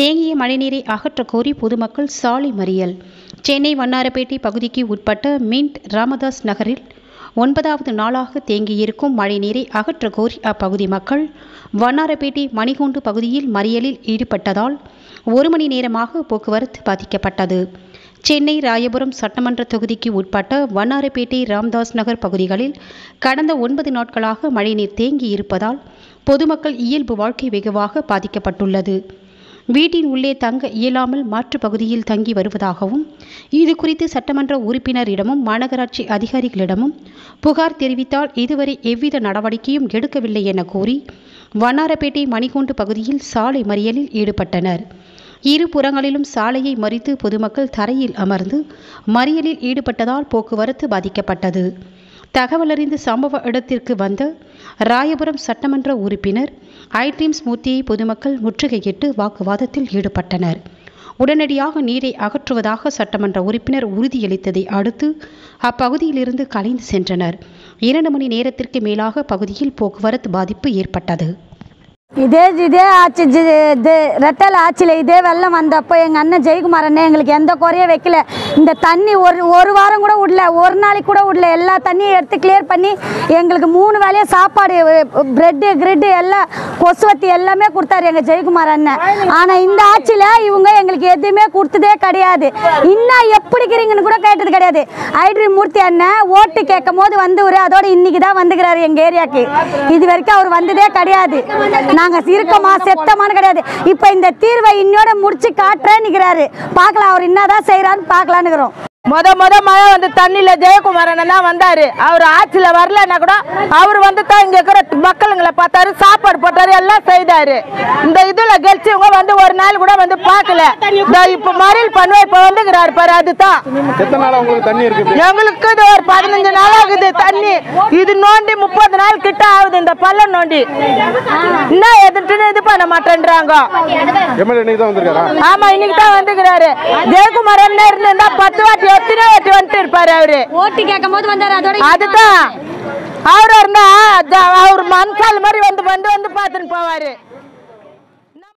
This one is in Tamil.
தேங்கிய மழைநீரை அகற்ற கோரி பொதுமக்கள் சாலை மறியல் சென்னை வண்ணாரப்பேட்டை பகுதிக்கு உட்பட்ட மின்ட் ராமதாஸ் நகரில் ஒன்பதாவது நாளாக தேங்கியிருக்கும் மழைநீரை அகற்ற கோரி அப்பகுதி மக்கள் வண்ணாரப்பேட்டை மணிகூண்டு பகுதியில் மறியலில் ஈடுபட்டதால் ஒரு மணி நேரமாக போக்குவரத்து பாதிக்கப்பட்டது சென்னை ராயபுரம் சட்டமன்ற தொகுதிக்கு உட்பட்ட வண்ணாரப்பேட்டை ராம்தாஸ் நகர் பகுதிகளில் கடந்த ஒன்பது நாட்களாக மழைநீர் தேங்கி இருப்பதால் பொதுமக்கள் இயல்பு வாழ்க்கை வெகுவாக பாதிக்கப்பட்டுள்ளது வீட்டின் உள்ளே தங்க இயலாமல் மாற்றுப் பகுதியில் தங்கி வருவதாகவும் இது குறித்து சட்டமன்ற உறுப்பினரிடமும் மாநகராட்சி அதிகாரிகளிடமும் புகார் தெரிவித்தால் இதுவரை எவ்வித நடவடிக்கையும் எடுக்கவில்லை என கூறி வண்ணாரப்பேட்டை மணிக்கூண்டு பகுதியில் சாலை மறியலில் ஈடுபட்டனர் இரு புறங்களிலும் சாலையை மறித்து பொதுமக்கள் தரையில் அமர்ந்து மறியலில் ஈடுபட்டதால் போக்குவரத்து பாதிக்கப்பட்டது தகவலறிந்து சம்பவ இடத்திற்கு வந்த ராயபுரம் சட்டமன்ற உறுப்பினர் ஐட்ரீம்ஸ் மூர்த்தியை பொதுமக்கள் முற்றுகையிட்டு வாக்குவாதத்தில் ஈடுபட்டனர் உடனடியாக நீரை அகற்றுவதாக சட்டமன்ற உறுப்பினர் உறுதியளித்ததை அடுத்து அப்பகுதியிலிருந்து கலைந்து சென்றனர் இரண்டு மணி நேரத்திற்கு மேலாக பகுதியில் போக்குவரத்து பாதிப்பு ஏற்பட்டது இதே இதே ஆட்சி ஜி- இது ரெட்டல் ஆட்சியில் இதே வெள்ளம் வந்தப்போ எங்கள் அண்ணன் ஜெயக்குமார் அண்ணன் எங்களுக்கு எந்த குறையும் வைக்கல இந்த தண்ணி ஒரு ஒரு வாரம் கூட விடல ஒரு நாளைக்கு கூட விடல எல்லா தண்ணியும் எடுத்து கிளியர் பண்ணி எங்களுக்கு மூணு வேலையும் சாப்பாடு பிரெட்டு கிரிட்டு எல்லாம் கொசுவத்தி எல்லாமே கொடுத்தாரு எங்கள் ஜெயக்குமார் அண்ணன் ஆனால் இந்த ஆட்சியில் இவங்க எங்களுக்கு எதுவுமே கொடுத்ததே கிடையாது இன்னும் எப்படி இருக்கிறீங்கன்னு கூட கேட்டது கிடையாது ஐட்ரி மூர்த்தி அண்ணன் ஓட்டு கேட்கும் போது வந்து ஒரு அதோட இன்னைக்கு தான் வந்துக்கிறாரு எங்கள் ஏரியாவுக்கு இது வரைக்கும் அவர் வந்ததே கிடையாது நாங்கள் இருக்கோமா செத்தமான்னு கிடையாது இப்போ இந்த தீர்வை இன்னோட முடிச்சு காட்டுறேன்னு நிற்கிறாரு பார்க்கலாம் அவர் என்னதான் செய்கிறான்னு பார்க்கலான்னு இருக்கிறோம் முத முத மழை வந்து தண்ணியில ஜெயக்குமாரன் தான் வந்தாரு அவர் ஆட்சியில வரலன்னா கூட அவர் வந்து தான் இங்க இருக்கிற மக்களுங்களை பார்த்தாரு சாப்பாடு போட்டாரு எல்லாம் செய்தாரு இந்த இதுல கெலிச்சவங்க வந்து ஒரு நாள் கூட வந்து பார்க்கல இதோ இப்ப மறியல் பண்ணுவோம் இப்ப வந்துக்கிறாரு பாரு அதுதான் எத்தனை நாளா உங்களுக்கு தண்ணி இருக்கு இப்படி? எங்களுக்கு இது ஒரு பதினஞ்சு நாள் ஆகுது தண்ணி இது நோண்டி முப்பது நாள் கிட்ட ஆகுது இந்த பள்ளம் நோண்டி என்ன எதுட்டுன்னு இது பண்ண மாட்டேன்றாங்க எம்எல்ஏ இன்னைக்கு தான் வந்திருக்காரா ஆமா இன்னைக்கு தான் வந்துக்கிறாரு ஜெயக்குமார் என்ன இருந்தா பத்து வாட்டி எத்தனை வாட்டி வந்துட்டு இருப்பாரு அவரு ஓட்டு கேட்கும் போது வந்தார் அதோட அதுதான் அவரு இருந்தா ஜ- அவர் மனசால் மாதிரி வந்து வந்து வந்து பார்த்துன்னு போவாரு